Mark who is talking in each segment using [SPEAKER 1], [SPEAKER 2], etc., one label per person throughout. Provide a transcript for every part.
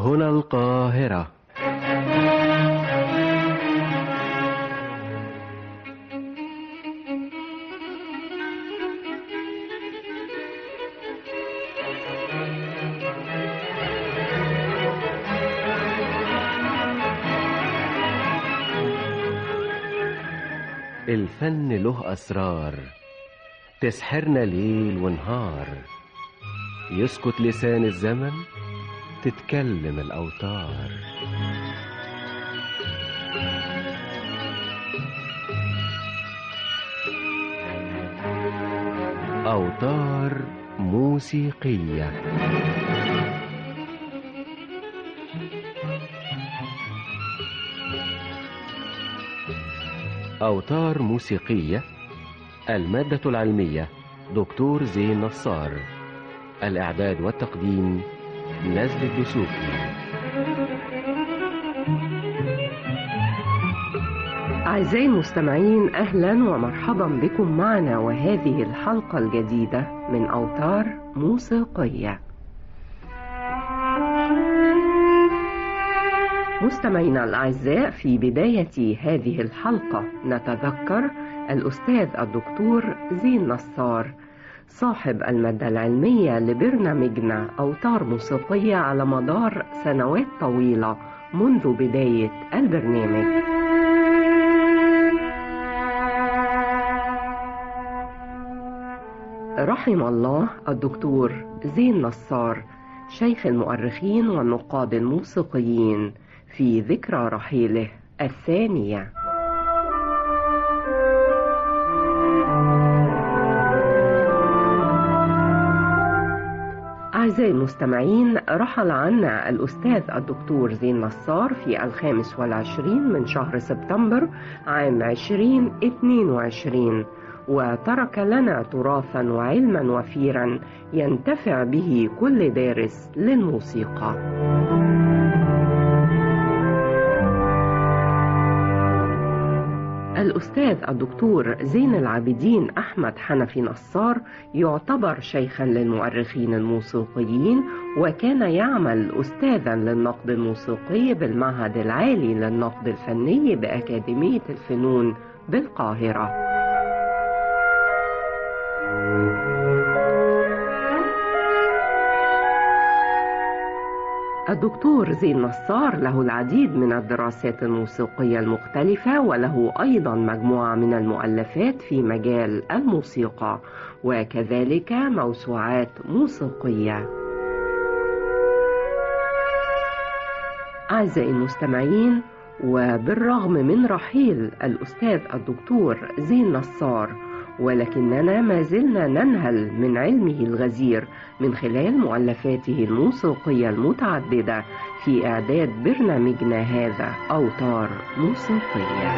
[SPEAKER 1] هنا القاهرة الفن له أسرار تسحرنا ليل ونهار يسكت لسان الزمن تتكلم الأوتار أوتار موسيقية أوتار موسيقية المادة العلمية دكتور زين نصار الإعداد والتقديم نزل الدسوقي
[SPEAKER 2] أعزائي المستمعين أهلا ومرحبا بكم معنا وهذه الحلقة الجديدة من أوتار موسيقية مستمعينا الأعزاء في بداية هذه الحلقة نتذكر الأستاذ الدكتور زين نصار صاحب المادة العلمية لبرنامجنا أوتار موسيقية على مدار سنوات طويلة منذ بداية البرنامج رحم الله الدكتور زين نصار شيخ المؤرخين والنقاد الموسيقيين في ذكرى رحيله الثانيه أعزائي المستمعين رحل عنا الأستاذ الدكتور زين نصار في الخامس والعشرين من شهر سبتمبر عام 2022 وترك لنا تراثا وعلما وفيرا ينتفع به كل دارس للموسيقى الأستاذ الدكتور زين العابدين أحمد حنفي نصار يعتبر شيخا للمؤرخين الموسيقيين وكان يعمل أستاذا للنقد الموسيقي بالمعهد العالي للنقد الفني بأكاديمية الفنون بالقاهرة الدكتور زين نصار له العديد من الدراسات الموسيقية المختلفة وله أيضا مجموعة من المؤلفات في مجال الموسيقى وكذلك موسوعات موسيقية أعزائي المستمعين وبالرغم من رحيل الأستاذ الدكتور زين نصار ولكننا ما زلنا ننهل من علمه الغزير من خلال مؤلفاته الموسيقية المتعددة في إعداد برنامجنا هذا أوتار موسيقية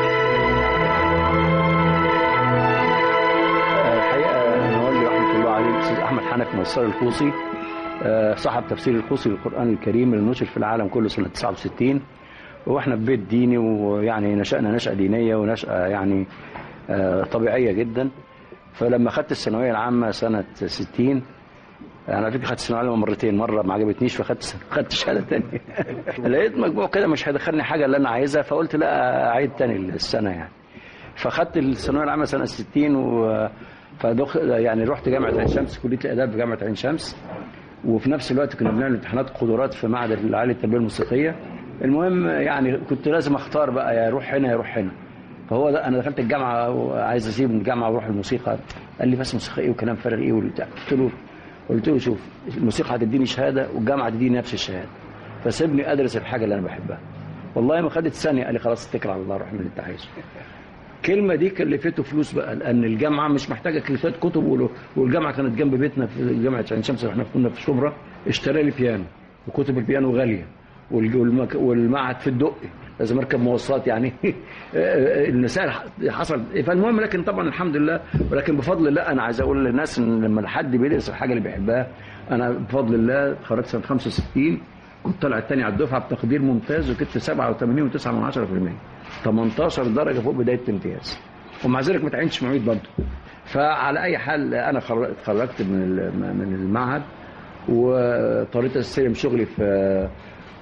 [SPEAKER 3] الحقيقة نولي رحمة الله عليه الأستاذ أحمد حنفي نصار القوسي صاحب تفسير القوسي للقرآن الكريم اللي نشر في العالم كله سنة 69 واحنا في بيت ديني ويعني نشأنا نشأة دينية ونشأة يعني طبيعية جدا فلما خدت الثانوية العامة سنة 60 انا على فكره خدت الثانويه العامه مرتين مره ما عجبتنيش فخدت خدت شهاده ثانيه لقيت مجموع كده مش هيدخلني حاجه اللي انا عايزها فقلت لا اعيد تاني السنه يعني فخدت الثانويه العامه سنه 60 و فدخ يعني رحت جامعه عين شمس كليه الاداب في جامعه عين شمس وفي نفس الوقت كنا بنعمل امتحانات قدرات في معهد العالي للتربيه الموسيقيه المهم يعني كنت لازم اختار بقى يا اروح هنا يا اروح هنا فهو ده انا دخلت الجامعه وعايز اسيب الجامعه واروح الموسيقى قال لي بس موسيقى ايه وكلام فارغ ايه وبتاع قلت له قلت له شوف الموسيقى هتديني شهاده والجامعه هتديني نفس الشهاده فسيبني ادرس الحاجه اللي انا بحبها والله ما خدت ثانيه قال لي خلاص اتكل على الله روح من اللي انت عايزه الكلمه دي كلفته فلوس بقى لان الجامعه مش محتاجه كلفات كتب والجامعه كانت جنب بيتنا في جامعه عين شمس احنا كنا في شبرا اشترى لي بيانو وكتب البيانو غاليه والمعهد في الدقي لازم اركب مواصلات يعني المسائل حصلت فالمهم لكن طبعا الحمد لله ولكن بفضل الله انا عايز اقول للناس ان لما حد بيدرس الحاجه اللي بيحبها انا بفضل الله اتخرجت سنه 65 كنت طالع الثاني على الدفعه بتقدير ممتاز وجبت 87.9 من 10% 18 درجه فوق بدايه الامتياز ومع ذلك ما تعينتش معيد برضه فعلى اي حال انا اتخرجت من من المعهد واضطريت استلم شغلي في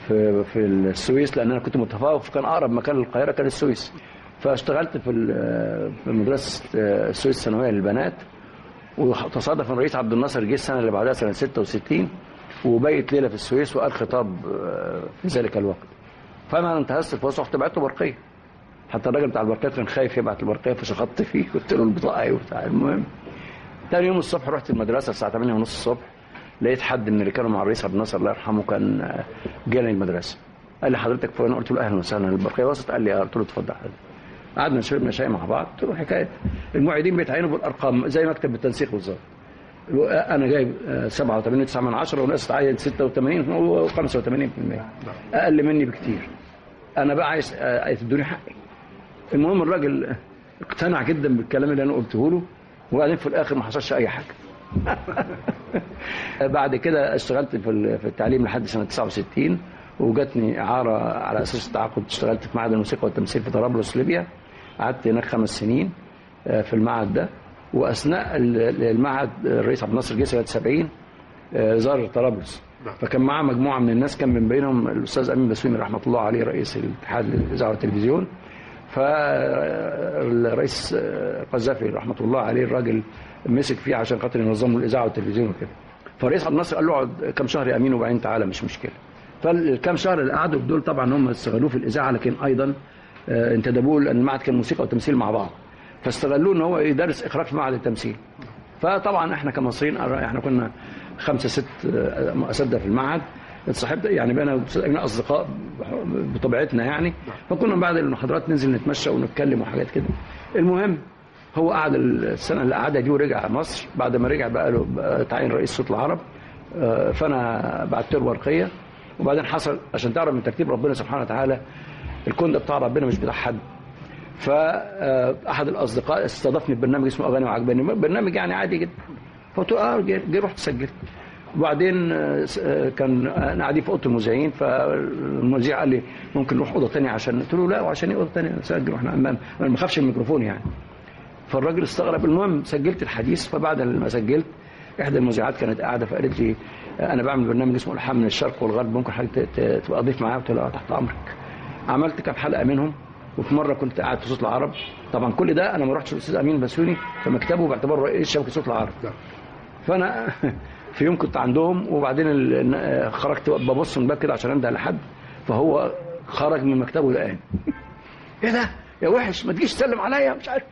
[SPEAKER 3] في في السويس لان انا كنت متفوق فكان اقرب مكان للقاهره كان السويس فاشتغلت في ال- في مدرسه السويس الثانويه للبنات وتصادف ان الرئيس عبد الناصر جه السنه اللي بعدها سنه 66 وبيت ليله في السويس وقال خطاب آه، في ذلك الوقت فانا انتهزت الفرصه رحت بعته برقيه حتى الراجل بتاع البرقيه كان خايف يبعت البرقيه فشخطت فيه قلت له البطاقه ايه وبتاع المهم تاني يوم الصبح رحت المدرسه الساعه 8 ونص الصبح لقيت حد من اللي كانوا مع الرئيس عبد الناصر الله يرحمه كان آه، جالي المدرسه قال لي حضرتك فين قلت له اهلا وسهلا البرقيه وسط قال لي اه قلت له اتفضل حضرتك قعدنا شربنا شاي مع بعض قلت له حكايه المعيدين بيتعينوا بالارقام زي مكتب التنسيق بالظبط انا جايب آه، 87 9 من 10 وناس تعين 86 و85% اقل مني بكتير انا بقى عايز آه، عايز تدوني حقي المهم الراجل اقتنع جدا بالكلام اللي انا قلته له وبعدين في الاخر ما حصلش اي حاجه بعد كده اشتغلت في ال- في التعليم لحد سنه 69 وجاتني اعاره على اساس التعاقد اشتغلت في معهد الموسيقى والتمثيل في طرابلس ليبيا قعدت هناك خمس سنين آه، في المعهد ده واثناء ال- المعهد الرئيس عبد الناصر جه سنه 70 آه، زار طرابلس فكان معاه مجموعه من الناس كان من بينهم الاستاذ امين بسويمي رحمه الله عليه رئيس الاتحاد الاذاعه والتلفزيون فالرئيس قذافي رحمه الله عليه الراجل مسك فيه عشان خاطر ينظم له الاذاعه والتلفزيون وكده فالرئيس عبد الناصر قال له اقعد كام شهر يا امين وبعدين تعالى مش مشكله فالكام شهر اللي قعدوا دول طبعا هم استغلوه في الاذاعه لكن ايضا آه، انتدبوه لان المعهد كان موسيقى وتمثيل مع بعض فاستغلوه ان هو يدرس اخراج في معهد التمثيل فطبعا احنا كمصريين احنا كنا خمسه ست آه، اساتذه في المعهد اتصاحبت يعني بقينا بقينا اصدقاء بطبيعتنا يعني فكنا بعد المحاضرات ننزل نتمشى ونتكلم وحاجات كده المهم هو قعد السنه اللي قعدها دي ورجع مصر بعد ما رجع بقى له بقى تعين رئيس صوت العرب آه، فانا بعت له ورقيه وبعدين حصل عشان تعرف من ترتيب ربنا سبحانه وتعالى الكون ده بتاع ربنا مش بتاع حد فاحد الاصدقاء استضافني في برنامج اسمه اغاني وعجباني برنامج يعني عادي جدا فقلت له اه جه جه رحت سجلت وبعدين آه، س- آه، كان انا قاعدين في اوضه المذيعين فالمذيع قال لي ممكن نروح اوضه ثانيه عشان قلت له لا وعشان ايه اوضه ثانيه نسجل واحنا امام انا ما بخافش من الميكروفون يعني فالراجل استغرب المهم سجلت الحديث فبعد ما سجلت احدى المذيعات كانت قاعده فقالت لي انا بعمل برنامج اسمه الحام من الشرق والغرب ممكن حضرتك ت- ت- تبقى اضيف معايا قلت لها آه، تحت امرك عملت كام حلقه منهم وفي مره كنت قاعد في صوت العرب طبعا كل ده انا ما رحتش للاستاذ امين بسيوني في مكتبه باعتباره رئيس شبكه صوت العرب فانا في يوم كنت عندهم وبعدين ال- خرجت ببص من الباب كده عشان انده لحد فهو خرج من مكتبه لقاني ايه ده يا وحش ما تجيش تسلم عليا مش عارف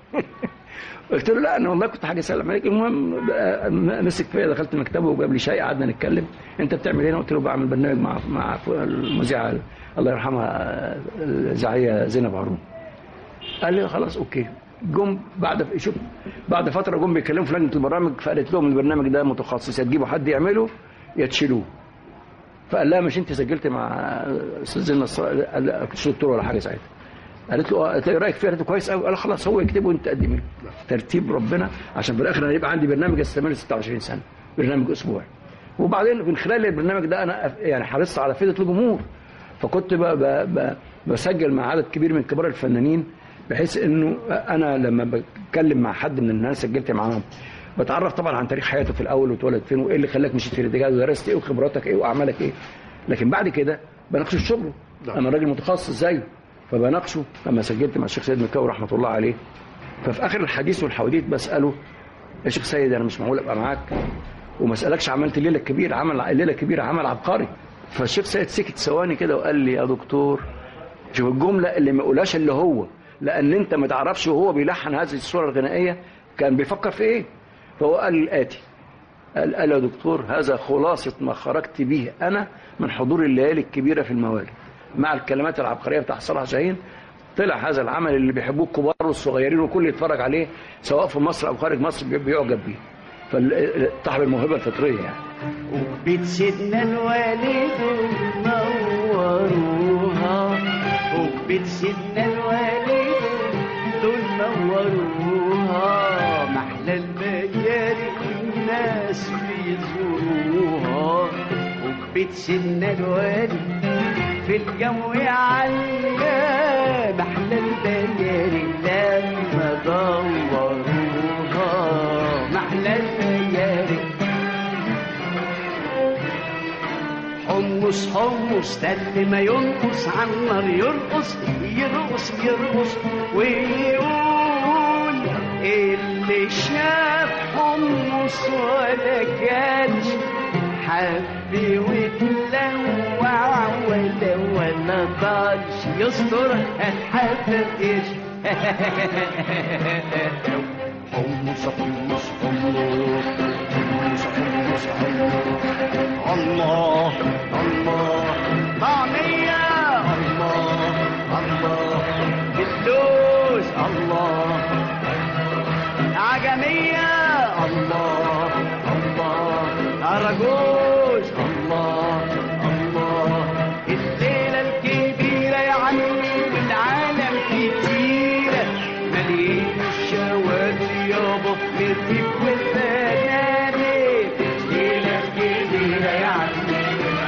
[SPEAKER 3] قلت له لا انا والله كنت حاجه اسلم عليك المهم بقى م- مسك فيا دخلت مكتبه وجاب لي شاي قعدنا نتكلم انت بتعمل ايه هنا قلت له بعمل برنامج مع مع المذيعه الله يرحمها الاذاعيه زينب هارون قال لي خلاص اوكي جم بعد شوف بعد فتره جم بيتكلموا في لجنه البرامج فقالت لهم البرنامج ده متخصص يا تجيبوا حد يعمله يا تشيلوه فقال لها مش انت سجلت مع استاذ زين نصر قال لها كنت دكتور ولا حاجه ساعتها قالت له اه ايه رايك فيها قالت له كويس قوي قال خلاص هو يكتبه وانت قدمي له ترتيب ربنا عشان في الاخر هيبقى عندي برنامج يستمر 26 سنه برنامج اسبوعي وبعدين من خلال البرنامج ده انا أف- يعني حرصت على فائده الجمهور فكنت ب ب ب بسجل مع عدد كبير من كبار الفنانين بحيث انه انا لما بتكلم مع حد من الناس سجلت معاهم بتعرف طبعا عن تاريخ حياته في الاول واتولد فين وايه اللي خلاك مشيت في الاتجاه ده ودرست ايه وخبراتك ايه واعمالك ايه لكن بعد كده بناقشه في شغله
[SPEAKER 4] نعم.
[SPEAKER 3] انا راجل متخصص زيه فبناقشه لما سجلت مع الشيخ سيد مكاوي رحمه الله عليه ففي اخر الحديث والحواديت بساله يا شيخ سيد انا مش معقول ابقى معاك وما اسالكش عملت الليله الكبيره عمل الليله الكبيره عمل عبقري فالشيخ سيد سكت ثواني كده وقال لي يا دكتور شوف الجمله اللي ما يقولهاش اللي هو لان انت ما تعرفش وهو بيلحن هذه الصوره الغنائيه كان بيفكر في ايه فهو قال الاتي قال قال يا دكتور هذا خلاصه ما خرجت به انا من حضور الليالي الكبيره في الموالد مع الكلمات العبقريه بتاع صلاح جاهين طلع هذا العمل اللي بيحبوه الكبار والصغيرين وكل يتفرج عليه سواء في مصر او خارج مصر بي- بيعجب بيه فصاحب الموهبه الفطريه يعني
[SPEAKER 5] وبيت سيدنا الوالد نوروها وبيت سيدنا الوالد دول نوروها محلى الليالي والناس بيزوروها وبيت سيدنا الوالد في الجو عالية محلى الليالي لما دوروها محلى الليالي حن حمص حمص تل ما ينقص على النار يرقص يرقص يرقص ويقول اللي شاف حمص ولا كانش حب وتلوع ولا ولا ضلش يستر هتحب ايش حمص حمص حمص حمص حمص حمص الله الله طعمية الله الله باللوز الله عجمية الله الله أرجوز الله الله الليلة الكبيرة يا عمي والعالم كتيرة مليء الشوارع يابا بالطيب والفنادق الليلة الكبيرة يا عمي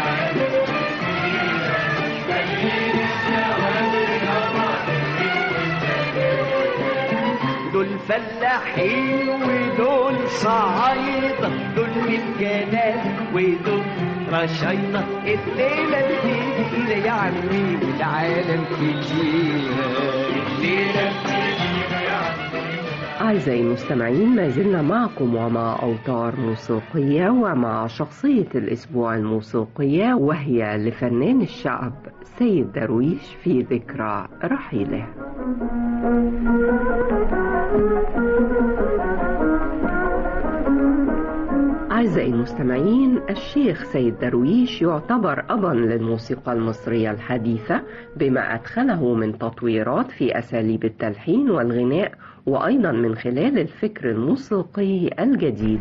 [SPEAKER 5] دول فلاحين ودول صعايدة دول متجانات ودول رشايطة الليلة الكبيرة يا عمي والعالم كتيرة الليلة الكبيرة يا عمي
[SPEAKER 2] أعزائي المستمعين ما زلنا معكم ومع أوتار موسيقية ومع شخصية الأسبوع الموسيقية وهي لفنان الشعب سيد درويش في ذكرى رحيله أعزائي المستمعين الشيخ سيد درويش يعتبر أبا للموسيقى المصرية الحديثة بما أدخله من تطويرات في أساليب التلحين والغناء وأيضا من خلال الفكر الموسيقي الجديد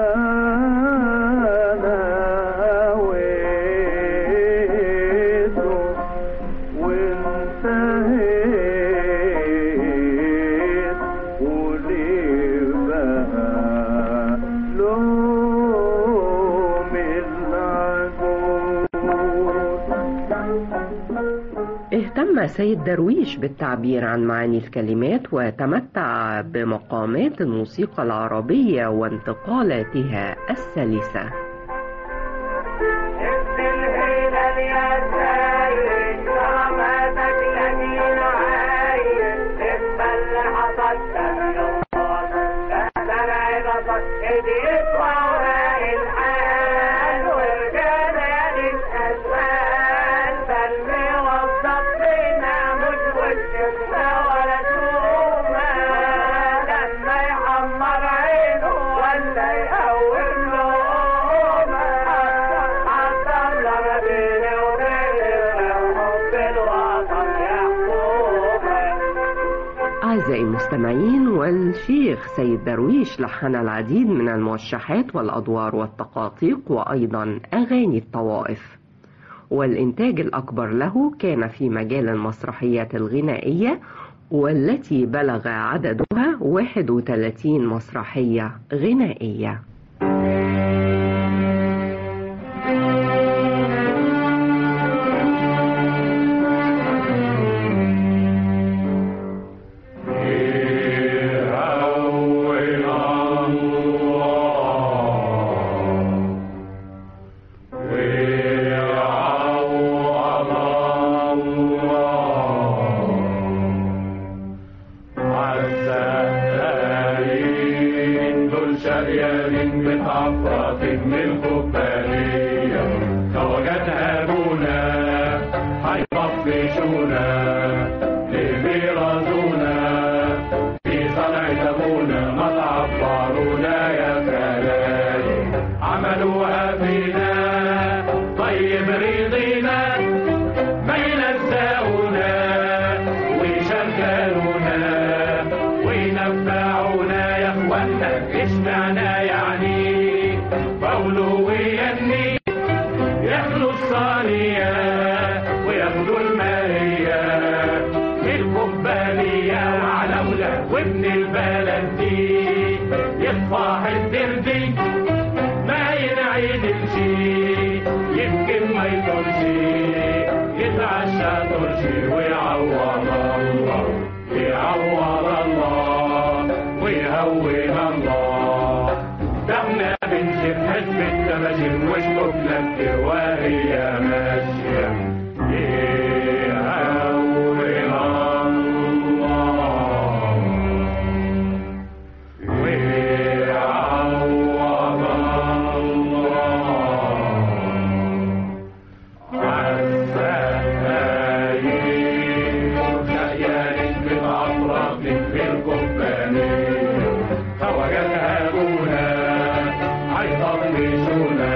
[SPEAKER 2] اهتم سيد درويش بالتعبير عن معاني الكلمات وتمتع بمقامات الموسيقى العربية وانتقالاتها السلسة أعزائي المستمعين والشيخ سيد درويش لحن العديد من الموشحات والأدوار والتقاطيق وأيضا أغاني الطوائف والإنتاج الأكبر له كان في مجال المسرحيات الغنائية والتي بلغ عددها 31 مسرحية غنائية
[SPEAKER 4] ويهون الله ده احنا بنشوف حزب ماشي واشطب لك وهي ماشية يهون الله ويعوض الله عالسهايل خيالك بالأطراف في القبانية فوجدها أبونا هيطنشونا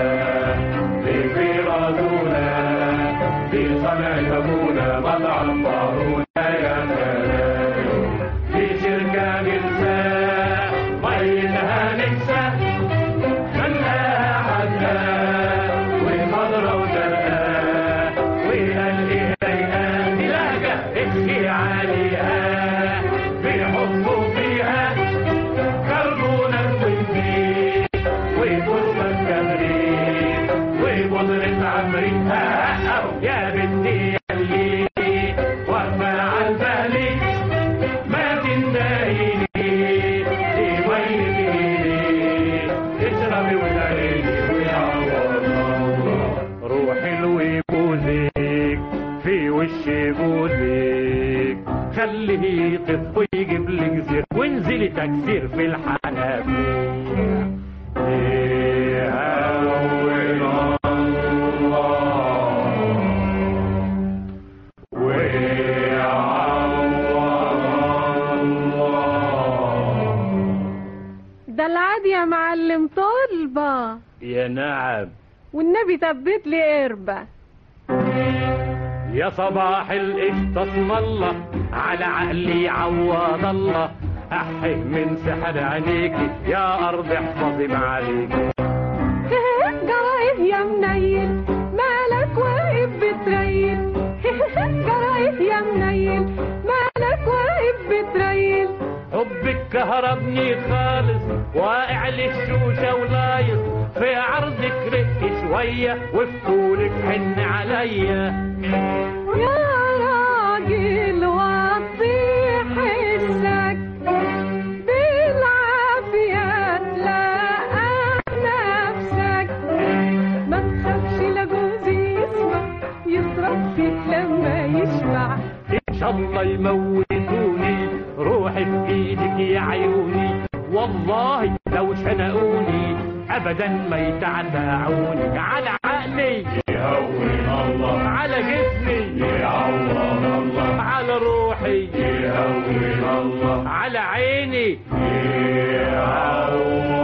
[SPEAKER 4] بفرازونا بصنع أبونا ما تعبرونا يا سلام في شركة ننسى ميتها ننسى خلقها حدها وخضرا وزرقاء وقال إليها تلاقى امشي عليها بيحطوا فيها كربونات وزيت وفرصة كبريت وبودرة عمريت أو يا بنتي يلي واقفة على البالي ما تندهيني دي ويلي اشربي وتعيني ويعوض الله روحي لوجودك في وش جوزك خليه يطف ويجيب لك زير وانزلي تكسير في الحنفية يهون الله ويعوض الله
[SPEAKER 6] ده العادي يا معلم طلبة
[SPEAKER 4] يا نعم
[SPEAKER 6] والنبي ثبت لي قربة
[SPEAKER 4] يا صباح القشطة اسم الله على عقلي عوض الله أحي من سحر عينيكي يا أرض احفظي معاليكي
[SPEAKER 6] جرايب يا منيل مالك واقف بتريل جرايب يا منيل مالك واقف بتريل
[SPEAKER 4] حبك كهربني خالص واقع للشوشة ولايص في عرضك رق شوية وفي طولك حن عليا
[SPEAKER 6] يا راجل وطي حسك بالعافية تلاقى نفسك ما تخافش لا جوزي يسمع يضرب فيك لما يشبع
[SPEAKER 4] إن شاء الله يموتوني روحي في إيدك يا عيوني والله لو شنقوني أبدا ما يتعتعوني على عقلي يهون الله على جسمي يعوض الله على روحي يهون الله على عيني يعوض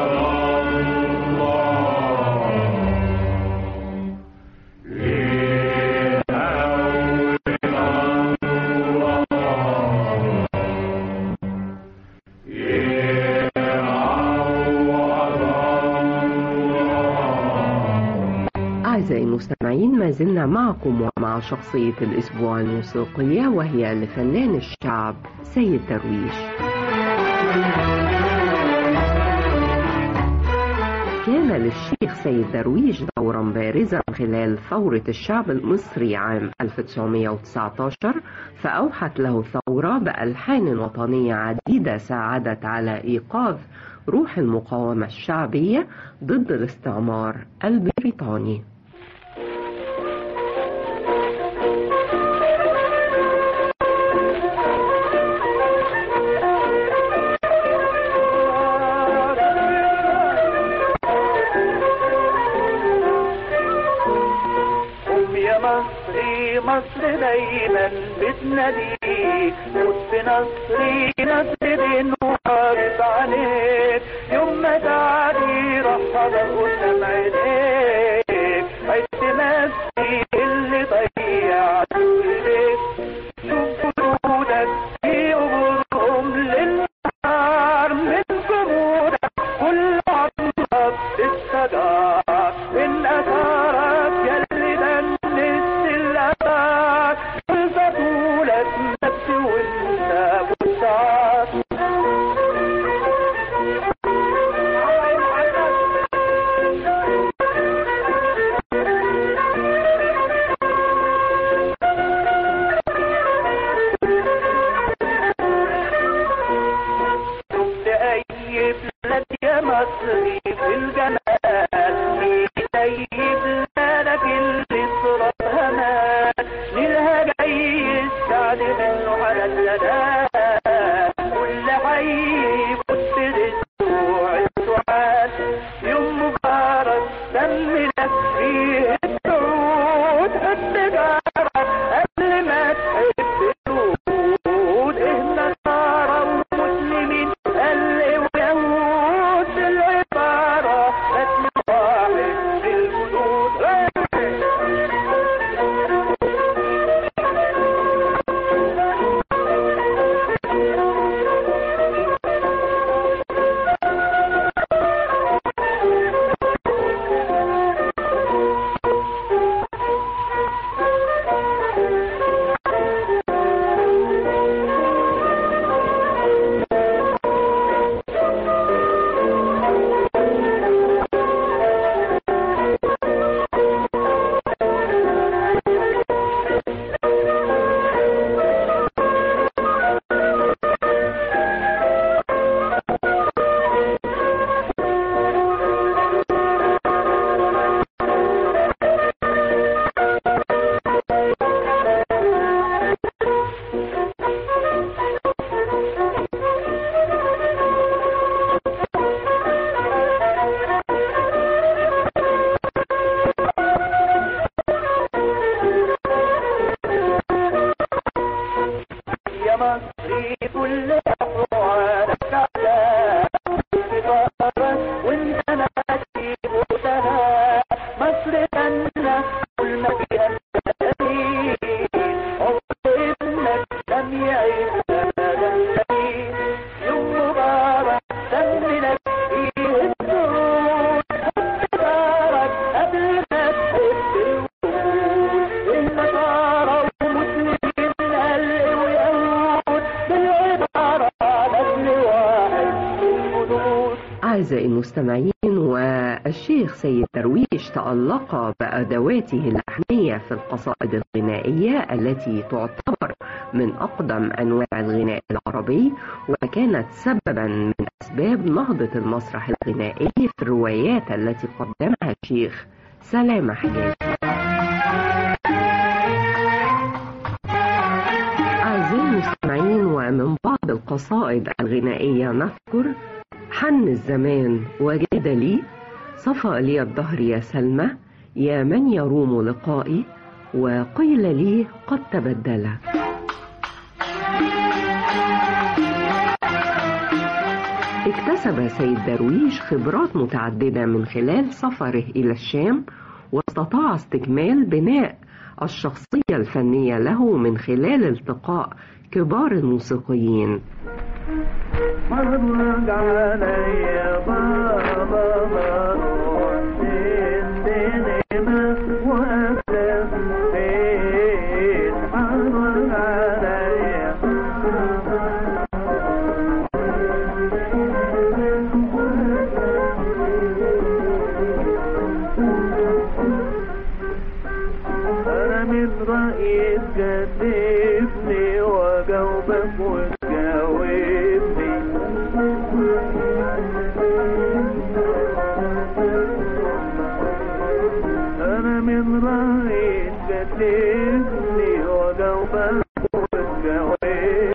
[SPEAKER 2] أعزائي المستمعين ما زلنا معكم ومع شخصية الأسبوع الموسيقية وهي لفنان الشعب سيد درويش كان للشيخ سيد درويش دورا بارزا خلال ثورة الشعب المصري عام 1919 فأوحت له الثورة بألحان وطنية عديدة ساعدت على إيقاظ روح المقاومة الشعبية ضد الاستعمار البريطاني
[SPEAKER 7] قم يا مصري مصر دايما بتناديك موت في نصري نصر دين وحارب عليك يوم ما تعدي راح اقدر قدام عينيك عشت نفسي اللي ضيعت ليك شوف جنودك في قبورهم للنهار من جمودك كل عمرك بالشجار من اثارك يلي دنست الابار البطولة نفسي وانت والشعار مصري كل أقوالك على ستارة وانت ناسي بوسها مصر جنة كل ما فيها السلامين عمر ابنك لم يعيش هذا السبيل يوم مبارك دمنا فيه النور مبارك قبل ما تحب الوجود النصارى ومسلمين القلب ويهود بالعبارة نسل واحد الجنود
[SPEAKER 2] أعزائي المستمعين والشيخ سيد درويش تألق بأدواته اللحنية في القصائد الغنائية التي تعتبر من أقدم أنواع الغناء العربي وكانت سببا من أسباب نهضة المسرح الغنائي في الروايات التي قدمها الشيخ سلامة حجاج أعزائي المستمعين ومن بعض القصائد الغنائية نذكر حن الزمان وجاد لي صفى لي الدهر يا سلمى يا من يروم لقائي وقيل لي قد تبدل اكتسب سيد درويش خبرات متعددة من خلال سفره إلى الشام واستطاع استكمال بناء الشخصية الفنية له من خلال التقاء كبار الموسيقيين
[SPEAKER 7] فرج علي بابا بروح السينما وافلام فين فرج علي أنا من رأيك كتفني وأجاوبك وتجاوبني أنا من رأيك كتفني وأجاوبك وتجاوبني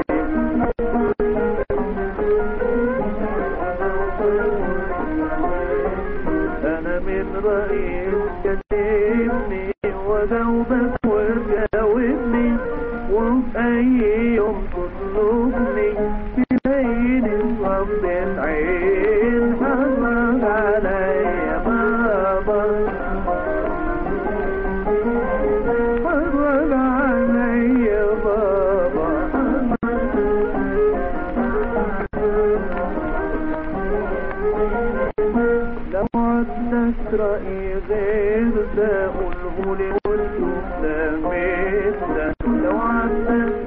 [SPEAKER 7] أنا من رأيك كتبني وجاوبك وجاوبني وفي أي يوم تطلبني في ليل الصبر العين حرج عليا بابا حرج عليا بابا لو عدت رأي غير ده قوله لي وانتم لامسة لو عدت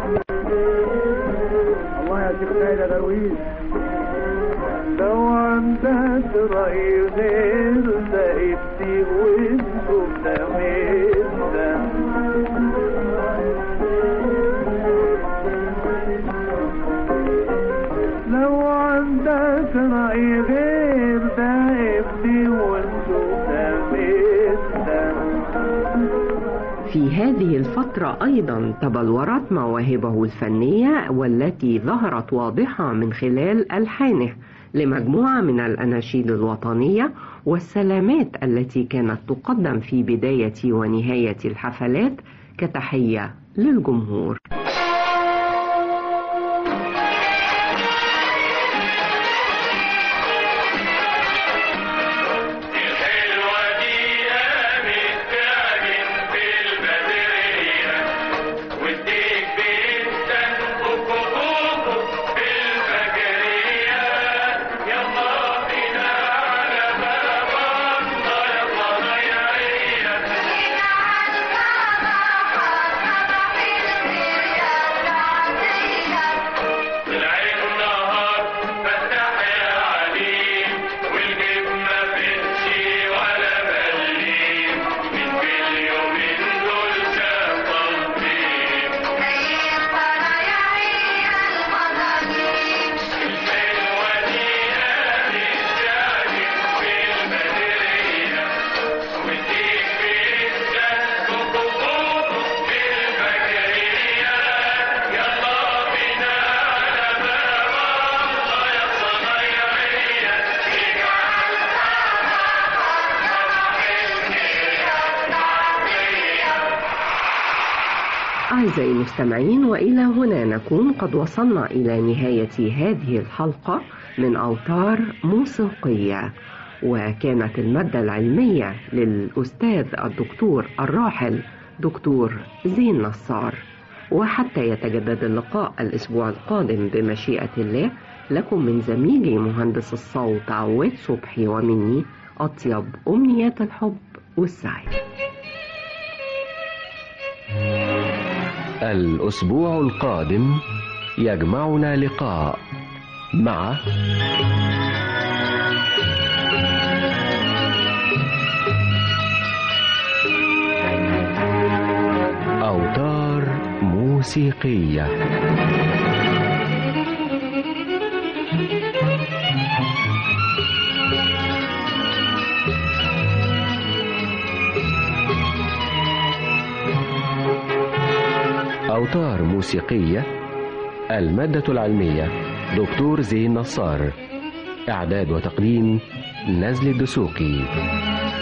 [SPEAKER 7] الله يا شيخ سيد درويش لو عندك رأي غير ده ابني وانتم لامسة لو عندك رأي غير ده ابني وانتم لامسة
[SPEAKER 2] في هذه الفترة أيضا تبلورت مواهبه الفنية والتي ظهرت واضحة من خلال ألحانه لمجموعة من الأناشيد الوطنية والسلامات التي كانت تقدم في بداية ونهاية الحفلات كتحية للجمهور
[SPEAKER 4] الحلوة دي قامت تعجن في البدرية والديك بيستن كوكو كوكو في الفجرية يلا بينا على باب الله يلا ضيعية
[SPEAKER 2] أعزائي المستمعين وإلى هنا نكون قد وصلنا إلى نهاية هذه الحلقة من أوتار موسيقية وكانت المادة العلمية للأستاذ الدكتور الراحل دكتور زين نصار وحتى يتجدد اللقاء الأسبوع القادم بمشيئة الله لكم من زميلي مهندس الصوت عواد صبحي ومني أطيب أمنيات الحب والسعي
[SPEAKER 1] الأسبوع القادم يجمعنا لقاء مع أوتار موسيقية أوتار موسيقية المادة العلمية دكتور زين نصار إعداد وتقديم نزل الدسوقي